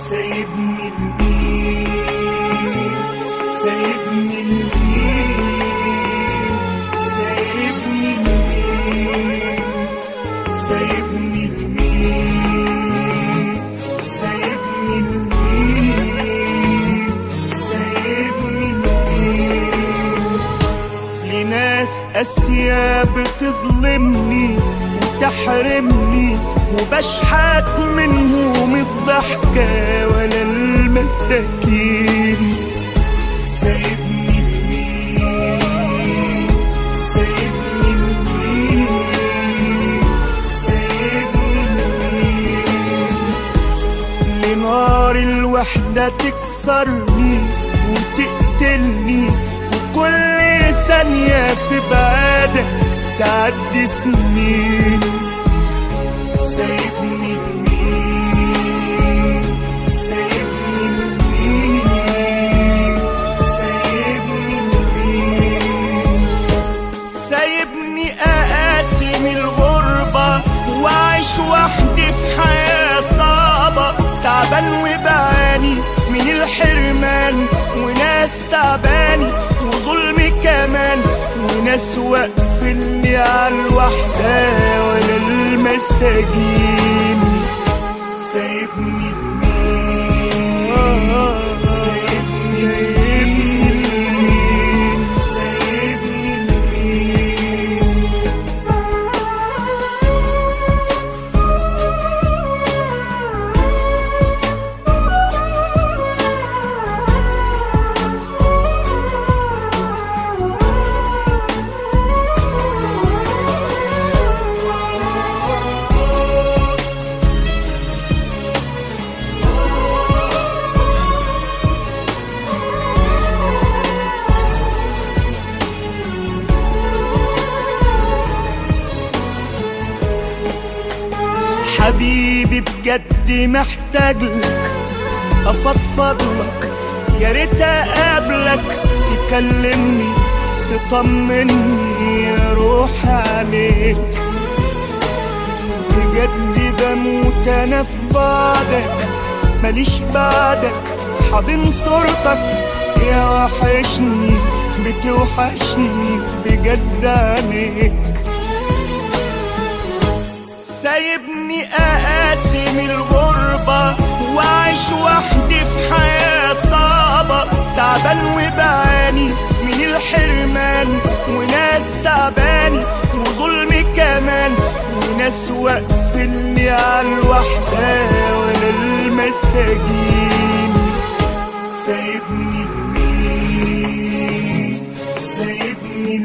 سايبني لمين سايبني لمين سايبني لمين سايبني لمين سايبني لمين سايبني لمين لناس قاسية بتظلمني وتحرمني وبشحت منهم الضحكة ولا المساكين سايبني لمين سايبني لمين سايبني لمين لنار الوحدة تكسرني وتقتلني وكل ثانية في بعادك تعدي سنين سايبني لمين سايبني لمين سايبني لمين سايبني اقاسم الغربة واعيش وحدي في حياة صعبة تعبان وبعاني من الحرمان وناس تعباني وظلم كمان وناس واقفيني على الوحدة ولا المساجين سايبني لمين سايبني لمين سايبني لمين حبيبي بجد محتاج لك افضفض لك يا ريت اقابلك تكلمني تطمني يا روح عليك بجد بموت انا في بعدك ماليش بعدك حاضن صورتك يا وحشني بتوحشني بجد عليك سايبني اقاسم الغربة واعيش وحدي في حياة صعبة تعبان وبعاني من الحرمان وناس تعباني وظلم كمان وناس واقفيني على الوحدة ولا المساجين سايبني لمين سايبني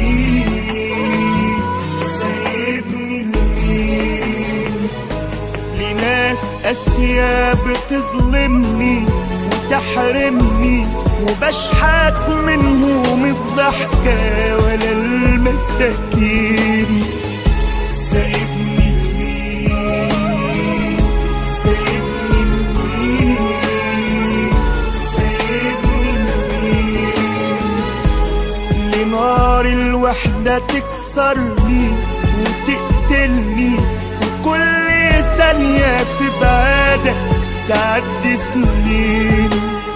لمين سايبني لمين لناس قاسية بتظلمني وتحرمني وبشحت منهم الضحكة ولا المساكين سايبني لمين سايبني لمين سايبني لمين لنار الوحدة تكسرني وتقتلني وكل ثانية في بعادك تعدي سنين